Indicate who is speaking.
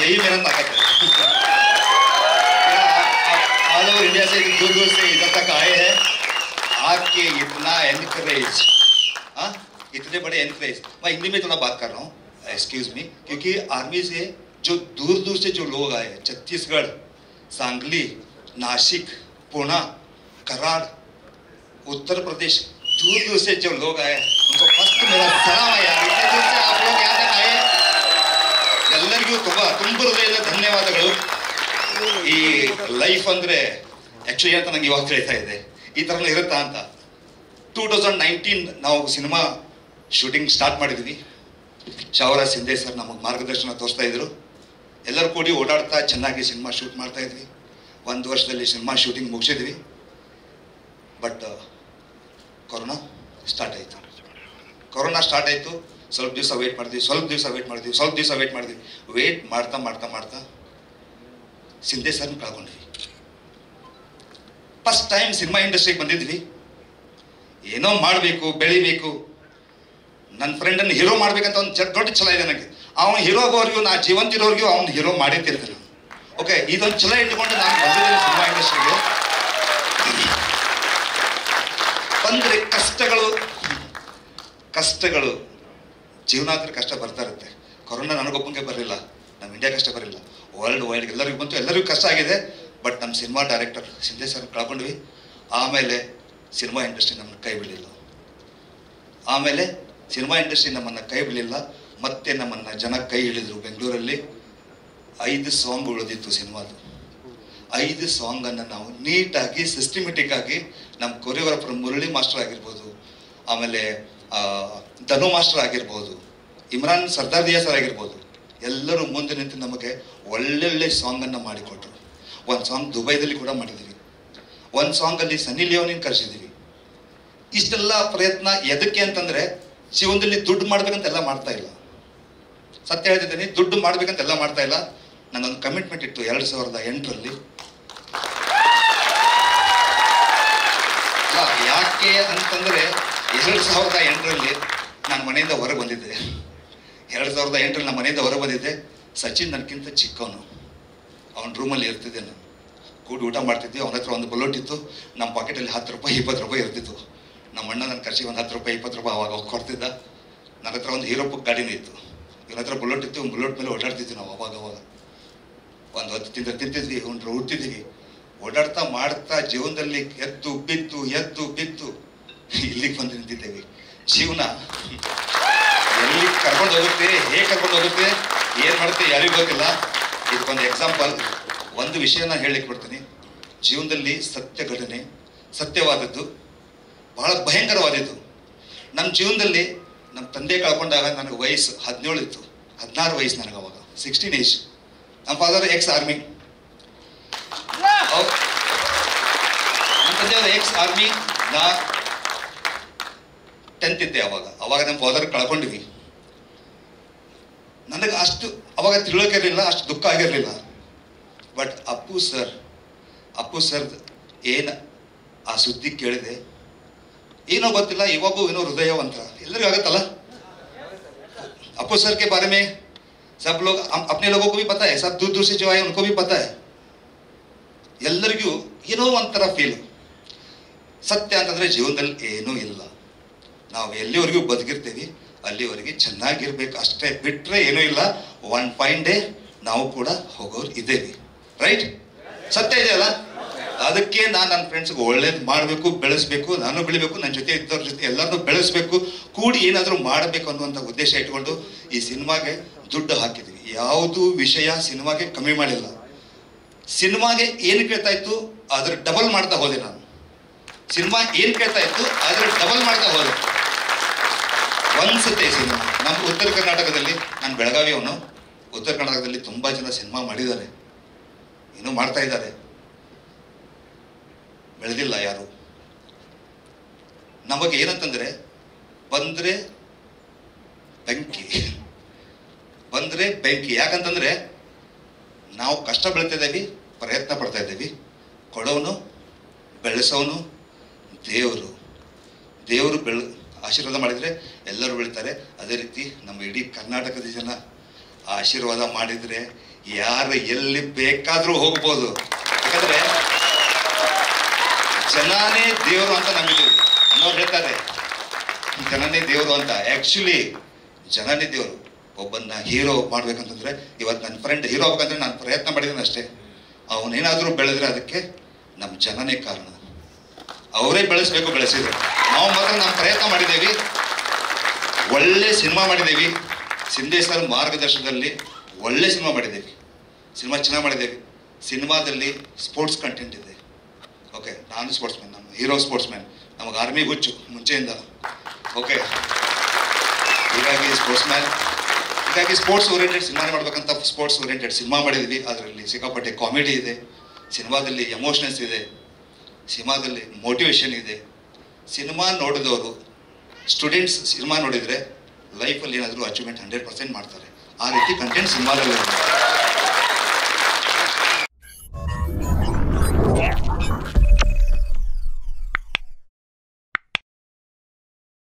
Speaker 1: यही मेहनत ताकत है ऑल ओवर इंडिया से दूर दूर से इधर तक आए हैं आपके इतना एनकरेज हाँ इतने बड़े एनकरेज मैं हिंदी में थोड़ा बात कर रहा हूँ एक्सक्यूज मी क्योंकि आर्मी से जो दूर दूर से जो लोग आए हैं, छत्तीसगढ़ सांगली नासिक पुणे कराड़ उत्तर प्रदेश दूर दूर से जो लोग आए उनको फर्स्ट मेरा सलाम है यार इतने दूर से आप लोग यहाँ तक आए ಎಲ್ಲರಿಗೂ ತುಂಬ ತುಂಬ ಹೃದಯದ ಧನ್ಯವಾದಗಳು ಈ ಲೈಫ್ ಅಂದ್ರೆ ಆಕ್ಚುಲಿ ಅಂತ ನಂಗೆ ಇವಾಗ ತಿಳಿತಾ ಇದೆ ಈ ಥರನೂ ಇರುತ್ತಾ ಅಂತ ಟೂ ತೌಸಂಡ್ ನೈನ್ಟೀನ್ ನಾವು ಸಿನಿಮಾ ಶೂಟಿಂಗ್ ಸ್ಟಾರ್ಟ್ ಮಾಡಿದ್ವಿ ಶಾವರ ಸಿಂಧೆ ಸರ್ ನಮಗೆ ಮಾರ್ಗದರ್ಶನ ತೋರಿಸ್ತಾ ಇದ್ರು ಎಲ್ಲರೂ ಕೂಡಿ ಓಡಾಡ್ತಾ ಚೆನ್ನಾಗಿ ಸಿನಿಮಾ ಶೂಟ್ ಮಾಡ್ತಾ ಇದ್ವಿ ಒಂದು ವರ್ಷದಲ್ಲಿ ಸಿನಿಮಾ ಶೂಟಿಂಗ್ ಮುಗಿಸಿದ್ವಿ ಬಟ್ ಕೊರೋನಾ ಸ್ಟಾರ್ಟ್ ಆಯಿತು ಕೊರೋನಾ ಸ್ಟಾರ್ಟ್ ಆಯಿತು ಸ್ವಲ್ಪ ದಿವಸ ವೇಟ್ ಮಾಡಿದ್ವಿ ಸ್ವಲ್ಪ ದಿವಸ ವೇಟ್ ಮಾಡಿದ್ವಿ ಸ್ವಲ್ಪ ದಿವಸ ವೇಟ್ ಮಾಡಿದ್ವಿ ವೇಟ್ ಮಾಡ್ತಾ ಮಾಡ್ತಾ ಮಾಡ್ತಾ ಸಿಂಧೆ ಸರ್ನ ಕಳ್ಕೊಂಡ್ವಿ ಫಸ್ಟ್ ಟೈಮ್ ಸಿನಿಮಾ ಇಂಡಸ್ಟ್ರಿಗೆ ಬಂದಿದ್ವಿ ಏನೋ ಮಾಡಬೇಕು ಬೆಳಿಬೇಕು ನನ್ನ ಫ್ರೆಂಡನ್ನು ಹೀರೋ ಮಾಡ್ಬೇಕಂತ ಒಂದು ಚ ದೊಡ್ಡ ಛಲ ಇದೆ ನನಗೆ ಅವನು ಹೀರೋ ಆಗೋವರೆಗೂ ನಾ ಜೀವಂತ ಇರೋವರೆಗೂ ಅವ್ನು ಹೀರೋ ಮಾಡಿರ್ತಿರ್ತಾನೆ ಓಕೆ ಇದೊಂದು ಛಲ ಇಟ್ಕೊಂಡು ನಾನು ಬಂದಿದ್ದೀನಿ ಸಿನಿಮಾ ಇಂಡಸ್ಟ್ರಿಗೆ ಬಂದರೆ ಕಷ್ಟಗಳು ಕಷ್ಟಗಳು ಜೀವನ ಅಂದ್ರೆ ಕಷ್ಟ ಬರ್ತಾ ಇರುತ್ತೆ ಕೊರೋನಾ ನನಗೊಬ್ಬಂಗೆ ಬರಲಿಲ್ಲ ನಮ್ಮ ಇಂಡಿಯಾ ಕಷ್ಟ ಬರಲಿಲ್ಲ ವರ್ಲ್ಡ್ ವೈಡ್ ಎಲ್ಲರಿಗೂ ಬಂತು ಎಲ್ಲರಿಗೂ ಕಷ್ಟ ಆಗಿದೆ ಬಟ್ ನಮ್ಮ ಸಿನಿಮಾ ಡೈರೆಕ್ಟರ್ ಸಿಂಧೆ ಸರ್ ಕಳ್ಕೊಂಡ್ವಿ ಆಮೇಲೆ ಸಿನಿಮಾ ಇಂಡಸ್ಟ್ರಿ ನಮ್ಮನ್ನು ಕೈ ಬಿಡಲಿಲ್ಲ ಆಮೇಲೆ ಸಿನಿಮಾ ಇಂಡಸ್ಟ್ರಿ ನಮ್ಮನ್ನು ಕೈ ಬಿಡಲಿಲ್ಲ ಮತ್ತೆ ನಮ್ಮನ್ನು ಜನ ಕೈ ಹಿಡಿದ್ರು ಬೆಂಗಳೂರಲ್ಲಿ ಐದು ಸಾಂಗ್ ಉಳಿದಿತ್ತು ಸಿನಿಮಾದು ಐದು ಸಾಂಗನ್ನು ನಾವು ನೀಟಾಗಿ ಸಿಸ್ಟಮೆಟಿಕ್ ಆಗಿ ನಮ್ಮ ಕೊರಿಯೋಗ್ರಾಫರ್ ಮುರಳಿ ಮಾಸ್ಟರ್ ಆಗಿರ್ಬೋದು ಆಮೇಲೆ ಆ, ಧನು ಮಾಸ್ಟರ್ ಆಗಿರ್ಬೋದು ಇಮ್ರಾನ್ ಸರ್ದಾರ್ ದಿಯಾ ಸರ್ ಆಗಿರ್ಬೋದು ಎಲ್ಲರೂ ಮುಂದೆ ನಿಂತು ನಮಗೆ ಒಳ್ಳೊಳ್ಳೆ ಸಾಂಗನ್ನು ಮಾಡಿಕೊಟ್ರು ಒಂದು ಸಾಂಗ್ ದುಬೈದಲ್ಲಿ ಕೂಡ ಮಾಡಿದ್ದೀವಿ ಒಂದು ಸಾಂಗಲ್ಲಿ ಸನ್ನಿ ಲಿಯೋನಿನ್ ಕರೆಸಿದ್ದೀವಿ ಇಷ್ಟೆಲ್ಲ ಪ್ರಯತ್ನ ಎದಕ್ಕೆ ಅಂತಂದ್ರೆ ಜೀವನದಲ್ಲಿ ದುಡ್ಡು ಮಾಡ್ಬೇಕಂತೆಲ್ಲ ಮಾಡ್ತಾ ಇಲ್ಲ ಸತ್ಯ ಹೇಳ್ತಿದ್ದೀನಿ ದುಡ್ಡು ಮಾಡ್ಬೇಕಂತೆಲ್ಲ ಮಾಡ್ತಾ ಇಲ್ಲ ನನ್ನೊಂದು ಕಮಿಟ್ಮೆಂಟ್ ಇತ್ತು ಎರಡು ಸಾವಿರದ ಎಂಟರಲ್ಲಿ ಅಲ್ಲ, ಯಾಕೆ ಅಂತಂದ್ರೆ ಎರಡು ಸಾವಿರದ ಎಂಟರಲ್ಲಿ ನಾನು ಮನೆಯಿಂದ ಹೊರಗೆ ಬಂದಿದ್ದೆ ಎರಡು ಸಾವಿರದ ಎಂಟರಲ್ಲಿ ನಾನು ಮನೆಯಿಂದ ಹೊರಗೆ ಬಂದಿದ್ದೆ ಸಚಿನ್ ನನಗಿಂತ ಚಿಕ್ಕವನು ಅವನ ರೂಮಲ್ಲಿ ಇರ್ತಿದ್ದೆ ನಾನು ಕೂಡಿ ಊಟ ಮಾಡ್ತಿದ್ವಿ ಅವನ ಹತ್ರ ಒಂದು ಬುಲೆಟ್ ಇತ್ತು ನಮ್ಮ ಪಾಕೆಟಲ್ಲಿ ಹತ್ತು ರೂಪಾಯಿ ಇಪ್ಪತ್ತು ರೂಪಾಯಿ ಇರ್ತಿತ್ತು ನಮ್ಮ ಅಣ್ಣ ನನ್ನ ಖರ್ಚಿಗೆ ಒಂದು ಹತ್ತು ರೂಪಾಯಿ ಇಪ್ಪತ್ತು ರೂಪಾಯಿ ಅವಾಗ ಕೊಡ್ತಿದ್ದ ನನ್ನ ಹತ್ರ ಒಂದು ಹೀರೋ ಗಾಡಿನೂ ಇತ್ತು ಇವನ ಹತ್ರ ಬುಲೆಟ್ ಇತ್ತು ಒಂದು ಬುಲೆಟ್ ಮೇಲೆ ಓಡಾಡ್ತಿದ್ವಿ ನಾವು ಅವಾಗ ಅವಾಗ ಒಂದು ಹೊತ್ತು ತಿಂದ ತಿಂತಿದ್ವಿ ಒಂದು ಹುಡ್ತಿದ್ವಿ ಓಡಾಡ್ತಾ ಮಾಡ್ತಾ ಜೀವನದಲ್ಲಿ ಎದ್ದು ಬಿದ್ದು ಎದ್ದು ಬಿದ್ದು ಇಲ್ಲಿಗೆ ಬಂದು ನಿಂತಿದ್ದೇವೆ ಜೀವನ ಎಲ್ಲಿ ಕರ್ಕೊಂಡು ಹೋಗುತ್ತೆ ಹೇಗೆ ಕರ್ಕೊಂಡು ಹೋಗುತ್ತೆ ಏನು ಮಾಡುತ್ತೆ ಯಾರಿಗೂ ಗೊತ್ತಿಲ್ಲ ಇದಕ್ಕೊಂದು ಎಕ್ಸಾಂಪಲ್ ಒಂದು ವಿಷಯನ ಹೇಳಲಿಕ್ಕೆ ಬಿಡ್ತೀನಿ ಜೀವನದಲ್ಲಿ ಸತ್ಯ ಘಟನೆ ಸತ್ಯವಾದದ್ದು ಬಹಳ ಭಯಂಕರವಾದದ್ದು ನಮ್ಮ ಜೀವನದಲ್ಲಿ ನಮ್ಮ ತಂದೆ ಕಳ್ಕೊಂಡಾಗ ನನಗೆ ವಯಸ್ಸು ಹದಿನೇಳು ಇತ್ತು ಹದಿನಾರು ವಯಸ್ಸು ನನಗೆ ಅವಾಗ ಸಿಕ್ಸ್ಟೀನ್ ಏಜ್ ನಮ್ಮ ಫಾದರ್ ಎಕ್ಸ್ ಆರ್ಮಿ ನಮ್ಮ ತಂದೆಯವರು ಎಕ್ಸ್ ಆರ್ಮಿ ನಾ ಟೆಂತ್ ಇದ್ದೆ ಅವಾಗ ಅವಾಗ ನಮ್ಮ ಫಾದರ್ ಕಳ್ಕೊಂಡಿವಿ ನನಗೆ ಅಷ್ಟು ಅವಾಗ ತಿಳುವಳಿಕೆ ಇರಲಿಲ್ಲ ಅಷ್ಟು ದುಃಖ ಆಗಿರಲಿಲ್ಲ but Appu sir Appu sir ಏನು ಆ ಸುದ್ದಿ ಕೇಳಿದೆ ಏನೋ ಗೊತ್ತಿಲ್ಲ ಇವಾಗೂ ಏನೋ ಹೃದಯವಂತ ಎಲ್ಲರಿಗೂ ಆಗುತ್ತಲ್ಲ अप्पू सर के बारे में सब लोग हम अपने लोगों को भी पता है सब दूर दूर से जो आए उनको भी पता है ಎಲ್ಲರಿಗೂ ಏನೋ ಒಂಥರ ಫೀಲ್ ಸತ್ಯ ಅಂತಂದ್ರೆ ಜೀವನದಲ್ಲಿ ಏನೂ ಇಲ್ಲ ನಾವು ಎಲ್ಲಿವರೆಗೂ ಬದುಕಿರ್ತೀವಿ ಅಲ್ಲಿವರೆಗೆ ಚೆನ್ನಾಗಿರ್ಬೇಕು ಅಷ್ಟೇ ಬಿಟ್ರೆ ಏನೂ ಇಲ್ಲ ಒನ್ ಫೈನ್ ಡೇ ನಾವು ಕೂಡ ಹೋಗೋರು ಇದ್ದೇವೆ ರೈಟ್ ಸತ್ಯ ಇದೆಯಲ್ಲ ಅದಕ್ಕೆ ನಾನು ನನ್ನ ಫ್ರೆಂಡ್ಸ್ಗೆ ಒಳ್ಳೇದು ಮಾಡಬೇಕು ಬೆಳೆಸ್ಬೇಕು ನಾನು ಬೆಳಿಬೇಕು ನನ್ನ ಜೊತೆ ಇದ್ದವ್ರ ಜೊತೆ ಎಲ್ಲರನ್ನೂ ಬೆಳೆಸ್ಬೇಕು ಕೂಡಿ ಏನಾದರೂ ಮಾಡಬೇಕು ಅನ್ನುವಂಥ ಉದ್ದೇಶ ಇಟ್ಕೊಂಡು ಈ ಸಿನಿಮಾಗೆ ದುಡ್ಡು ಹಾಕಿದ್ವಿ ಯಾವುದೂ ವಿಷಯ ಸಿನಿಮಾಗೆ ಕಮ್ಮಿ ಮಾಡಿಲ್ಲ ಸಿನಿಮಾಗೆ ಏನು ಕೇಳ್ತಾ ಇತ್ತು ಅದ್ರ ಡಬಲ್ ಮಾಡ್ತಾ ಹೋದೆ ನಾನು ಸಿನಿಮಾ ಏನು ಕೇಳ್ತಾ ಇತ್ತು ಅದ್ರ ಡಬಲ್ ಮಾಡ್ತಾ ಹೋದೆ ಒಂದ್ಸತಿ ಸಿನಿಮಾ ನಮ್ಮ ಉತ್ತರ ಕರ್ನಾಟಕದಲ್ಲಿ ನಾನು ಬೆಳಗಾವಿ ಅವನು ಉತ್ತರ ಕರ್ನಾಟಕದಲ್ಲಿ ತುಂಬಾ ಜನ ಸಿನಿಮಾ ಮಾಡಿದ್ದಾರೆ ಇನ್ನೂ ಮಾಡ್ತಾ ಇದ್ದಾರೆ ಬೆಳೆದಿಲ್ಲ ಯಾರು ನಮಗೆ ಏನಂತಂದ್ರೆ ಬಂದ್ರೆ ಬೆಂಕಿ ಬಂದ್ರೆ ಬೆಂಕಿ ಯಾಕಂತಂದ್ರೆ ನಾವು ಕಷ್ಟ ಬೆಳಿತಿದ್ದೀವಿ ಪ್ರಯತ್ನ ಪಡ್ತಾ ಇದ್ದೀವಿ ಕೊಡೋನು ಬೆಳೆಸೋನು ದೇವರು ದೇವರು ಬೆಳ ಆಶೀರ್ವಾದ ಮಾಡಿದರೆ ಎಲ್ಲರೂ ಬೆಳಿತಾರೆ ಅದೇ ರೀತಿ ನಮ್ಮ ಇಡೀ ಕರ್ನಾಟಕದ ಜನ ಆಶೀರ್ವಾದ ಮಾಡಿದರೆ ಯಾರು ಎಲ್ಲಿ ಬೇಕಾದ್ರೂ ಹೋಗ್ಬೋದು ಯಾಕಂದ್ರೆ ಜನನೇ ದೇವರು ಅಂತ ನಂಬಿದ್ದೀವಿ ಅನ್ನೋರು ಹೇಳ್ತಾರೆ ಜನನೇ ದೇವರು ಅಂತ ಆಕ್ಚುಲಿ ಜನನೇ ದೇವರು ಒಬ್ಬನ್ನ ಹೀರೋ ಮಾಡ್ಬೇಕಂತಂದ್ರೆ ಇವತ್ತು ನನ್ನ ಫ್ರೆಂಡ್ ಹೀರೋ ಆಗ್ಬೇಕಂದ್ರೆ ನಾನು ಪ್ರಯತ್ನ ಮಾಡಿದ್ದೀನಿ ಅಷ್ಟೇ ಅವನೇನಾದ್ರೂ ಬೆಳೆದ್ರೆ ಅದಕ್ಕೆ ನಮ್ಮ ಜನನೇ ಕಾರಣ ಅವರೇ ಬೆಳೆಸ್ಬೇಕು ಬೆಳೆಸಿದ್ರು ನಾವು ಮಾತ್ರ ನಮ್ಮ ಪ್ರಯತ್ನ ಮಾಡಿದ್ದೇವೆ ಒಳ್ಳೆ ಸಿನಿಮಾ ಮಾಡಿದ್ದೇವೆ ಸಿಂಧೆ ಸರ್ ಮಾರ್ಗದರ್ಶನದಲ್ಲಿ ಒಳ್ಳೆ ಸಿನಿಮಾ ಮಾಡಿದ್ದೇವೆ ಸಿನಿಮಾ ಚೆನ್ನಾಗಿ ಮಾಡಿದ್ದೇವೆ ಸಿನಿಮಾದಲ್ಲಿ ಸ್ಪೋರ್ಟ್ಸ್ ಕಂಟೆಂಟ್ ಇದೆ ಓಕೆ ನಾನು ಸ್ಪೋರ್ಟ್ಸ್ ಮ್ಯಾನ್ ನಮ್ಮ ಹೀರೋ ಸ್ಪೋರ್ಟ್ಸ್ ಮ್ಯಾನ್ ನಮಗೆ ಆರ್ಮಿ ಹುಚ್ಚು ಮುಂಚೆಯಿಂದ ಓಕೆ ಹೀಗಾಗಿ ಸ್ಪೋರ್ಟ್ಸ್ ಮ್ಯಾನ್ ಹೀಗಾಗಿ ಸ್ಪೋರ್ಟ್ಸ್ ಓರಿಯೆಂಟೆಡ್ ಸಿನಿಮಾ ಮಾಡ್ಬೇಕಂತ ಸ್ಪೋರ್ಟ್ಸ್ ಓರಿಯೆಂಟೆಡ್ ಸಿನಿಮಾ ಮಾಡಿದ್ವಿ ಅದರಲ್ಲಿ ಸಿಕ್ಕಾಪಟ್ಟೆ ಕಾಮಿಡಿ ಇದೆ ಸಿನಿಮಾದಲ್ಲಿ ಎಮೋಷನಲ್ಸ್ ಇದೆ ಸಿನಿಮಾದಲ್ಲಿ ಮೋಟಿವೇಶನ್ ಇದೆ ಸಿನಿಮಾ ನೋಡಿದವರು ಸ್ಟೂಡೆಂಟ್ಸ್ ಸಿನಿಮಾ ನೋಡಿದರೆ ಲೈಫಲ್ಲಿ ಏನಾದರೂ ಅಚೀವ್ಮೆಂಟ್ ಹಂಡ್ರೆಡ್ ಪರ್ಸೆಂಟ್ ಮಾಡ್ತಾರೆ ಆ ರೀತಿ ಕಂಟೆಂಟ್ ಸಿನಿಮಾದಲ್ಲಿ ಇದೆ